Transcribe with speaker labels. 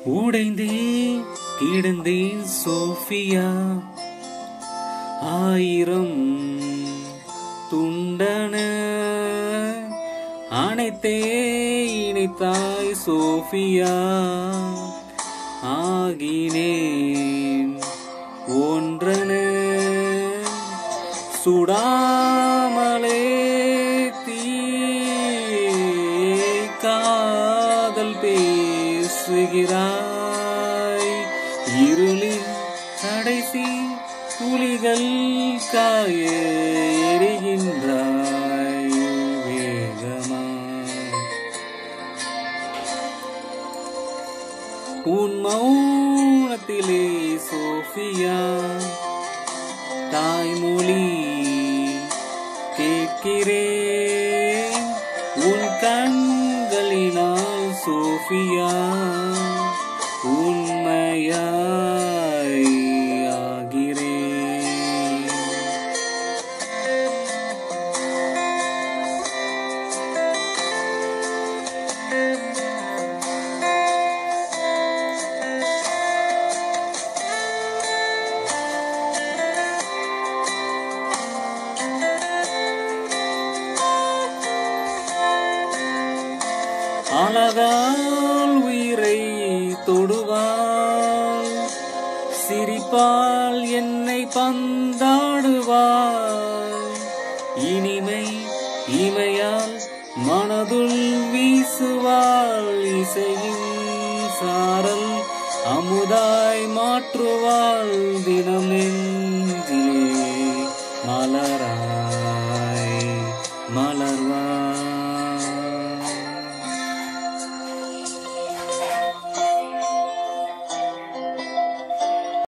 Speaker 1: உடைந்தே கிடந்தேன் சோஃபியா ஆயிரம் துண்டன அனைத்தே இணைத்தாய் சோஃபியா ஆகினேன் ஒன்றன சுடாமலே தீ காதல் பேசுகிறாய் இருளின் கடைசி புலிகள் காய எரிகின்றாய் வேகமா உன் மௌனத்திலே சோஃபியா தாய்மொழி கேட்கிறேன் உன் கண்களினால் சோஃபியா உண்மையாய் ஆகிறேன் அழகால் உயிரை தொடுவாள் சிரிப்பால் என்னை பந்தாடுவாள் இனிமை இமையால் மனதுள் வீசுவாள் இசையின் சாரல் அமுதாய் மாற்றுவாள் தினம் நெஞ்சிலே மலராய் மலர்